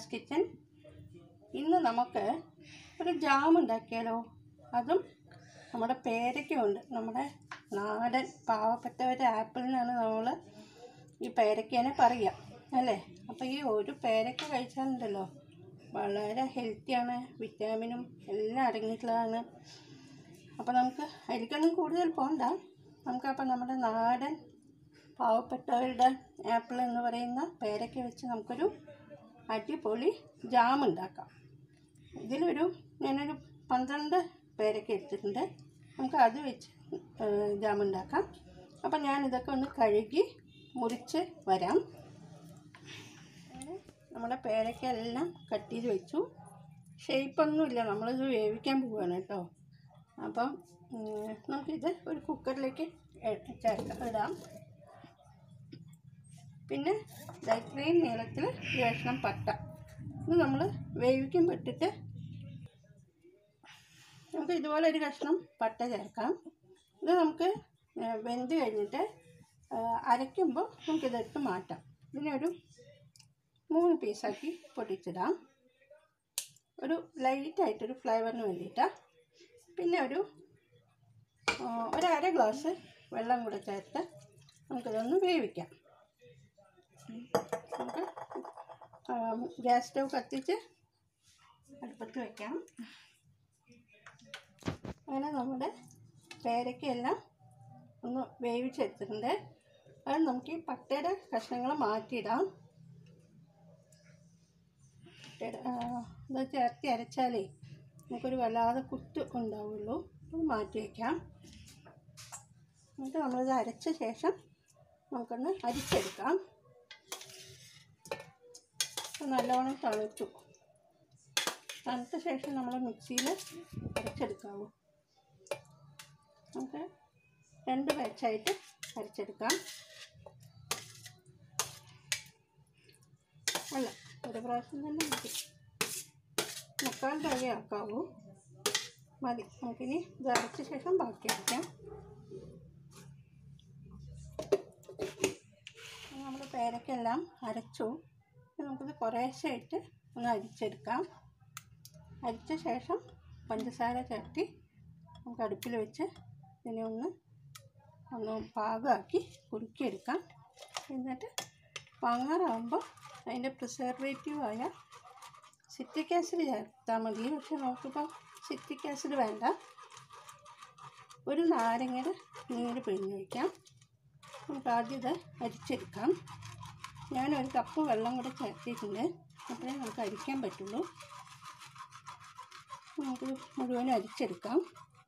Sheeba's kitchen ഇന്ന് നമുക്ക് ഒരു ജാം ഉണ്ടാക്കിയാലോ അതും നമ്മുടെ പേരയ്ക്കുമുണ്ട് നമ്മുടെ നാടൻ പാവപ്പെട്ടവരുടെ ആപ്പിളിനാണ് നമ്മൾ ഈ പേരയ്ക്കേനെ പറയുക അല്ലേ അപ്പോൾ ഈ ഒരു പേരയ്ക്ക കഴിച്ചാലുണ്ടല്ലോ വളരെ ഹെൽത്തിയാണ് വിറ്റാമിനും എല്ലാം അടങ്ങിയിട്ടുള്ളതാണ് അപ്പോൾ നമുക്ക് അതിലേക്കൊന്നും കൂടുതൽ പോകണ്ട നമുക്കപ്പോൾ നമ്മുടെ നാടൻ പാവപ്പെട്ടവരുടെ ആപ്പിൾ എന്ന് പറയുന്ന പേരയ്ക്ക വെച്ച് നമുക്കൊരു അടിപൊളി ജാം ഉണ്ടാക്കാം ഇതിലൊരു ഞാനൊരു പന്ത്രണ്ട് പേരയ്ക്ക എടുത്തിട്ടുണ്ട് നമുക്ക് അത് വെച്ച് ജാം ഉണ്ടാക്കാം അപ്പം ഞാനിതൊക്കെ ഒന്ന് കഴുകി മുറിച്ച് വരാം നമ്മുടെ പേരയ്ക്ക എല്ലാം കട്ട് ചെയ്ത് വെച്ചു ഷേപ്പൊന്നുമില്ല നമ്മളിത് വേവിക്കാൻ പോവുകയാണ് കേട്ടോ അപ്പം ഉം, നമുക്കിത് ഒരു കുക്കറിലേക്ക് എ- ചേർക്കാം ഇടാം പിന്നെ ദാ ഇത്രയും നീളത്തിൽ ഒരു കഷ്ണം പട്ട ഇത് നമ്മൾ വേവിക്കുമ്പോൾ ഇട്ടിട്ട് നമുക്ക് ഇതുപോലെ ഒരു കഷ്ണം പട്ട ചേർക്കാം ഇത് നമുക്ക് ഏ, വെന്ത് കഴിഞ്ഞിട്ട് ഏ, അരയ്ക്കുമ്പോൾ നമുക്കിതെടുത്ത് മാറ്റാം ഇതിനെ ഒരു മൂന്ന് പീസാക്കി പൊട്ടിച്ചിടാം ഒരു ലൈറ്റായിട്ടൊരു ഫ്ലേവറിന് വേണ്ടിയിട്ടാണ് പിന്നെ ഒരു ആ, ഒരു അര ഗ്ലാസ് വെള്ളം കൂടെ ചേർത്ത് നമുക്കിതൊന്ന് വേവിക്കാം നമുക്ക് ആ, ഗ്യാസ് സ്റ്റവ് കത്തിച്ച് അടുപ്പത്ത് വയ്ക്കാം അങ്ങനെ നമ്മുടെ പേരയ്ക്കെല്ലാം ഒന്ന് വേവിച്ചെടുത്തിട്ടുണ്ട് അത് നമുക്ക് ഈ പട്ടയുടെ കഷ്ണങ്ങൾ മാറ്റിയിടാം പട്ടയുടെ, ആ, ഇത് ചേർത്തി അരച്ചാലേ നമുക്കൊരു വല്ലാതെ കുത്ത് ഉണ്ടാവുള്ളൂ അത് മാറ്റി വയ്ക്കാം എന്നിട്ട് നമ്മളിത് അരച്ച ശേഷം നമുക്കൊന്ന് അരിച്ചെടുക്കാം ഇത് നല്ലോണം തണുത്തു തണുത്ത ശേഷം നമ്മൾ മിക്സിയിൽ അരച്ചെടുക്കാവൂ നമുക്ക് രണ്ട് ബാച്ചായിട്ട് അരച്ചെടുക്കാം അല്ല ഒരു പ്രാവശ്യം തന്നെ മതി മുക്കാൽ തവയാക്കാവൂ മതി നമുക്കിനി ഇത് അരച്ച ശേഷം ബാക്കി അരയ്ക്കാം നമ്മൾ പേരക്കെല്ലാം അരച്ചു ഇനി നമുക്കിത് കുറേശ്ശായിട്ട് ഒന്ന് അരിച്ചെടുക്കാം അരിച്ച ശേഷം പഞ്ചസാര ചേർത്തി നമുക്ക് അടുപ്പിൽ വെച്ച് ഇതിനെ ഒന്ന് ഒന്ന് പാകമാക്കി കുറുക്കിയെടുക്കാം എന്നിട്ട് വാങ്ങാറാകുമ്പോൾ അതിൻ്റെ പ്രിസർവേറ്റീവായ സിട്രിക് ആസിഡ് ചേർത്താൽ മതി പക്ഷെ നമുക്കിപ്പോൾ സിട്രിക് ആസിഡ് വേണ്ട ഒരു നാരങ്ങയുടെ നീര് പിഴിഞ്ഞ് വയ്ക്കാം നമുക്ക് ആദ്യം ഇത് അരിച്ചെടുക്കാം ഞാനൊരു കപ്പ് വെള്ളം കൂടെ ചേർത്തിട്ടുണ്ട് അപ്പോഴേ നമുക്ക് അരിക്കാൻ പറ്റുള്ളൂ നമുക്ക് മുഴുവനും അരിച്ചെടുക്കാം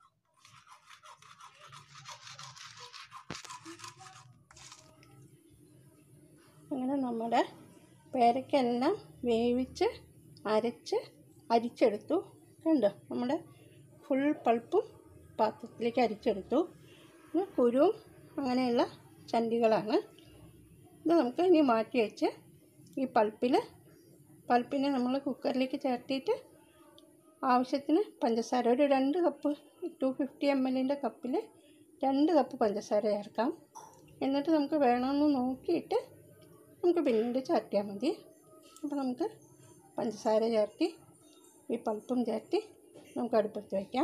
അങ്ങനെ നമ്മുടെ പേരയ്ക്കെല്ലാം വേവിച്ച് അരച്ച് അരിച്ചെടുത്തു കണ്ടോ നമ്മുടെ ഫുൾ പൾപ്പും പാത്രത്തിലേക്ക് അരിച്ചെടുത്തു പിന്നെ കുരുവും അങ്ങനെയുള്ള ചണ്ടികളാണ് ഇത് നമുക്ക് ഇനി മാറ്റി വെച്ച് ഈ പൾപ്പിൽ പൾപ്പിനെ നമ്മൾ കുക്കറിലേക്ക് ചേർത്തിയിട്ട് ആവശ്യത്തിന് പഞ്ചസാര ഒരു രണ്ട് കപ്പ് ടു ഫിഫ്റ്റി എം എല്ലിൻ്റെ കപ്പിൽ രണ്ട് കപ്പ് പഞ്ചസാര ചേർക്കാം എന്നിട്ട് നമുക്ക് വേണമെന്ന് നോക്കിയിട്ട് നമുക്ക് പിന്നീട് ചേർത്തിയാൽ മതി അപ്പോൾ നമുക്ക് പഞ്ചസാര ചേർത്തി ഈ പൾപ്പും ചേർത്തി നമുക്ക് അടുപ്പത്ത് വയ്ക്കാം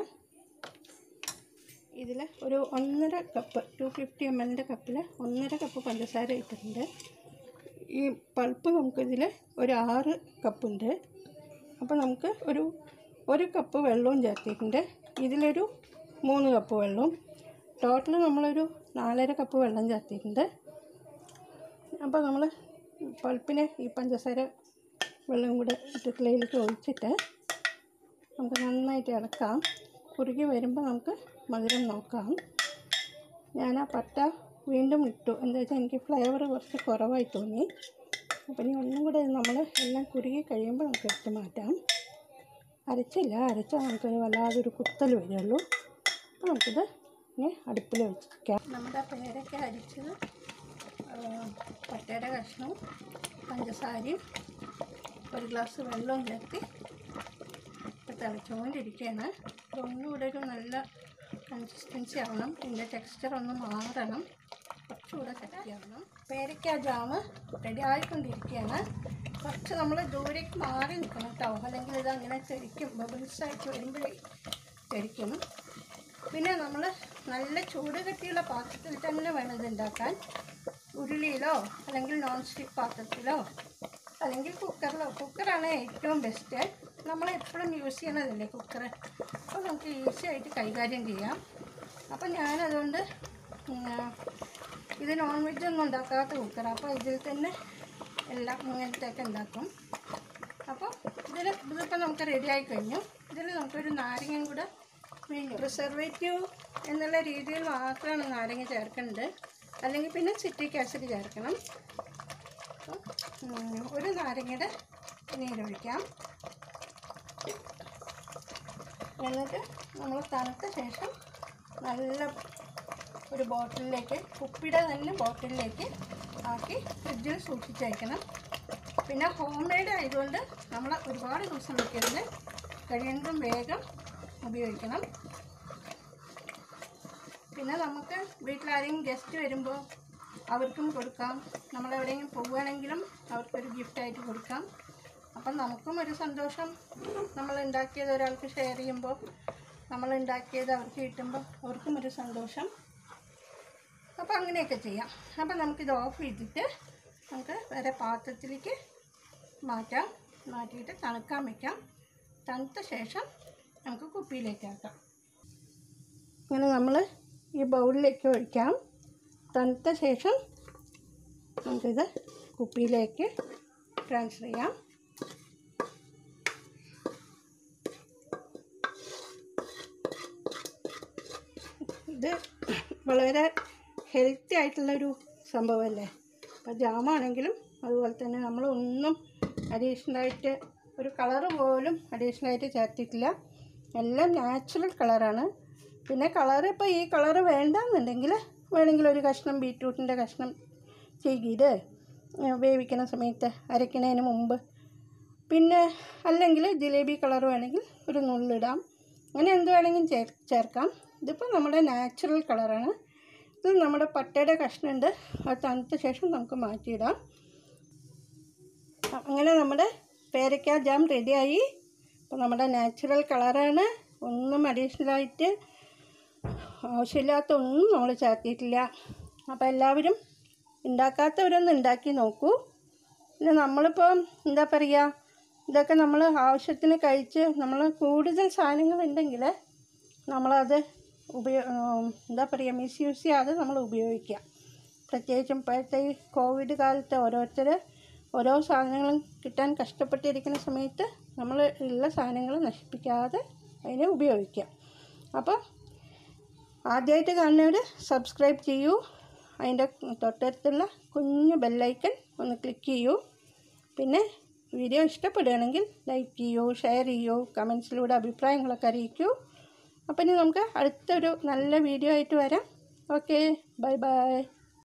ഇതിൽ ഒരു ഒന്നര കപ്പ് ടു ഫിഫ്റ്റി എം എല്ലിൻ്റെ കപ്പിൽ ഒന്നര കപ്പ് പഞ്ചസാര ഇട്ടിട്ടുണ്ട് ഈ പൾപ്പ് നമുക്കിതിൽ ഒരു ആറ് കപ്പുണ്ട് അപ്പോൾ നമുക്ക് ഒരു ഒരു കപ്പ് വെള്ളവും ചേർത്തിട്ടുണ്ട് ഇതിലൊരു മൂന്ന് കപ്പ് വെള്ളവും ടോട്ടൽ നമ്മളൊരു നാലര കപ്പ് വെള്ളം ചേർത്തിട്ടുണ്ട് അപ്പോൾ നമ്മൾ പൾപ്പിനെ ഈ പഞ്ചസാര വെള്ളം കൂടെ ഇട്ടിട്ടുള്ളതിലേക്ക് ഒഴിച്ചിട്ട് നമുക്ക് നന്നായിട്ട് ഇളക്കാം കുറുകി വരുമ്പോൾ നമുക്ക് മധുരം നോക്കാം ഞാൻ ആ പട്ട വീണ്ടും ഇട്ടു എന്താ വെച്ചാൽ എനിക്ക് ഫ്ലേവർ കുറച്ച് കുറവായി തോന്നി അപ്പം ഇനി ഒന്നും കൂടെ നമ്മൾ എല്ലാം കുറുകി കഴിയുമ്പോൾ നമുക്ക് എടുത്ത് മാറ്റാം അരച്ചില്ല അരച്ചാൽ നമുക്കൊരു വല്ലാതൊരു കുത്തൽ വരുള്ളൂ അപ്പോൾ നമുക്കിത് ഇനി അടുപ്പിൽ വെക്കാം നമ്മുടെ പേരൊക്കെ അരിച്ചത് പട്ടയുടെ കഷ്ണവും പഞ്ചസാരയും ഒരു ഗ്ലാസ് വെള്ളവും ചേർത്തി ഇപ്പോൾ തിളച്ചുകൊണ്ടിരിക്കുകയാണ് ഒന്നുകൂടെ ഒരു നല്ല കൺസിസ്റ്റൻസി ആവണം ഇതിൻ്റെ ടെക്സ്ചർ ഒന്ന് മാറണം കുറച്ചുകൂടെ കട്ടിയാവണം പേരയ്ക്ക ജാമ് റെഡി ആയിക്കൊണ്ടിരിക്കുകയാണ് കുറച്ച് നമ്മൾ ദൂരേക്ക് മാറി നിൽക്കണം കേട്ടോ അല്ലെങ്കിൽ ഇത് അങ്ങനെ തെറിക്കും ബബിൾസ് ആയിട്ട് വരുമ്പോഴേ തെറിക്കും പിന്നെ നമ്മൾ നല്ല ചൂട് കട്ടിയുള്ള പാത്രത്തിൽ തന്നെ വേണം ഇത് ഉണ്ടാക്കാൻ ഉരുളിയിലോ അല്ലെങ്കിൽ നോൺ സ്റ്റിക്ക് പാത്രത്തിലോ അല്ലെങ്കിൽ കുക്കറിലോ കുക്കറാണ് ഏറ്റവും ബെസ്റ്റ് നമ്മൾ എപ്പോഴും യൂസ് ചെയ്യണതല്ലേ കുക്കർ അപ്പോൾ നമുക്ക് ഈസി ആയിട്ട് കൈകാര്യം ചെയ്യാം അപ്പോൾ ഞാനതുകൊണ്ട് ഉം, ഇത് നോൺ വെജ് ഒന്നും ഉണ്ടാക്കാത്ത കുക്കറാണ് അപ്പോൾ ഇതിൽ തന്നെ എല്ലാം ഇങ്ങനത്തെയൊക്കെ ഉണ്ടാക്കും അപ്പോൾ ഇതിൽ ഇതിപ്പോൾ നമുക്ക് റെഡിയായി കഴിഞ്ഞു ഇതിൽ നമുക്കൊരു നാരങ്ങയും കൂടെ പിഴിഞ്ഞു പ്രിസർവേറ്റീവ് എന്നുള്ള രീതിയിൽ മാത്രമാണ് നാരങ്ങ ചേർക്കേണ്ടത് അല്ലെങ്കിൽ പിന്നെ സിട്രിക് ആസിഡ് ചേർക്കണം അപ്പോൾ ഉം, ഒരു നാരങ്ങയുടെ നീരൊഴിക്കാം എന്നിട്ട് നമ്മൾ തണുത്ത ശേഷം നല്ല ഒരു ബോട്ടിലിലേക്ക് കുപ്പിയുടെ തന്നെ ബോട്ടിലിലേക്ക് ആക്കി ഫ്രിഡ്ജിൽ സൂക്ഷിച്ച് വയ്ക്കണം പിന്നെ ഹോം മെയ്ഡ് ആയതുകൊണ്ട് നമ്മൾ ഒരുപാട് ദിവസം വയ്ക്കരുത് കഴിയുന്നതും വേഗം ഉപയോഗിക്കണം പിന്നെ നമുക്ക് വീട്ടിലാരെങ്കിലും ഗസ്റ്റ് വരുമ്പോൾ അവർക്കും കൊടുക്കാം നമ്മളെവിടെയെങ്കിലും പോവുകയാണെങ്കിലും അവർക്കൊരു ഗിഫ്റ്റായിട്ട് കൊടുക്കാം അപ്പം നമുക്കും ഒരു സന്തോഷം നമ്മൾ ഉണ്ടാക്കിയത് ഒരാൾക്ക് ഷെയർ ചെയ്യുമ്പോൾ നമ്മൾ ഉണ്ടാക്കിയത് അവർക്ക് കിട്ടുമ്പോൾ അവർക്കും ഒരു സന്തോഷം അപ്പോൾ അങ്ങനെയൊക്കെ ചെയ്യാം അപ്പോൾ നമുക്കിത് ഓഫ് ചെയ്തിട്ട് നമുക്ക് വേറെ പാത്രത്തിലേക്ക് മാറ്റാം മാറ്റിയിട്ട് തണുക്കാൻ വയ്ക്കാം തണുത്ത ശേഷം നമുക്ക് കുപ്പിയിലേക്ക് ആക്കാം ഇങ്ങനെ നമ്മൾ ഈ ബൗളിലേക്ക് ഒഴിക്കാം തണുത്ത ശേഷം നമുക്കിത് കുപ്പിയിലേക്ക് ട്രാൻസ്ഫർ ചെയ്യാം ഇത് വളരെ ഹെൽത്തി ആയിട്ടുള്ളൊരു സംഭവമല്ലേ അപ്പോൾ ജാമാണെങ്കിലും അതുപോലെ തന്നെ നമ്മളൊന്നും അഡീഷണലായിട്ട് ഒരു കളറ് പോലും അഡീഷണലായിട്ട് ചേർത്തിട്ടില്ല എല്ലാം നാച്ചുറൽ കളറാണ് പിന്നെ കളറ് ഇപ്പോൾ ഈ കളറ് വേണ്ടാന്നുണ്ടെങ്കിൽ വേണമെങ്കിൽ ഒരു കഷ്ണം ബീറ്റ്റൂട്ടിൻ്റെ കഷ്ണം ചീകിയിട്ട് വേവിക്കുന്ന സമയത്ത് അരയ്ക്കുന്നതിന് മുമ്പ് പിന്നെ അല്ലെങ്കിൽ ജിലേബി കളർ വേണമെങ്കിൽ ഒരു നുള്ളിടാം അങ്ങനെ എന്ത് വേണമെങ്കിലും ചേർ ചേർക്കാം ഇതിപ്പോൾ നമ്മുടെ നാച്ചുറൽ കളറാണ് ഇത് നമ്മുടെ പട്ടയുടെ കഷ്ണമുണ്ട് അത് തണുത്ത ശേഷം നമുക്ക് മാറ്റിയിടാം അങ്ങനെ നമ്മുടെ പേരയ്ക്ക ജാം റെഡിയായി അപ്പോൾ നമ്മുടെ നാച്ചുറൽ കളറാണ് ഒന്നും അഡീഷണലായിട്ട് ആവശ്യമില്ലാത്ത ഒന്നും നമ്മൾ ചേർത്തിയിട്ടില്ല അപ്പോൾ എല്ലാവരും ഉണ്ടാക്കാത്തവരൊന്ന് ഉണ്ടാക്കി നോക്കൂ പിന്നെ നമ്മളിപ്പോൾ എന്താ പറയുക ഇതൊക്കെ നമ്മൾ ആവശ്യത്തിന് കഴിച്ച് നമ്മൾ കൂടുതൽ സാധനങ്ങൾ ഉണ്ടെങ്കിൽ നമ്മളത് ഉപയോ എന്താ പറയുക മിസ്യൂസ് ചെയ്യാതെ നമ്മൾ ഉപയോഗിക്കുക പ്രത്യേകിച്ചും ഇപ്പോഴത്തെ ഈ കോവിഡ് കാലത്ത് ഓരോരുത്തർ ഓരോ സാധനങ്ങളും കിട്ടാൻ കഷ്ടപ്പെട്ടിരിക്കുന്ന സമയത്ത് നമ്മൾ ഉള്ള സാധനങ്ങൾ നശിപ്പിക്കാതെ അതിനെ ഉപയോഗിക്കുക അപ്പോൾ ആദ്യമായിട്ട് കാണുന്നവർ സബ്സ്ക്രൈബ് ചെയ്യൂ അതിൻ്റെ തൊട്ടടുത്തുള്ള കുഞ്ഞു ബെല്ലൈക്കൺ ഒന്ന് ക്ലിക്ക് ചെയ്യൂ പിന്നെ വീഡിയോ ഇഷ്ടപ്പെടുകയാണെങ്കിൽ ലൈക്ക് ചെയ്യൂ ഷെയർ ചെയ്യൂ കമൻസിലൂടെ അഭിപ്രായങ്ങളൊക്കെ അറിയിക്കൂ അപ്പം ഇനി നമുക്ക് അടുത്തൊരു നല്ല വീഡിയോ ആയിട്ട് വരാം ഓക്കെ ബൈ ബൈ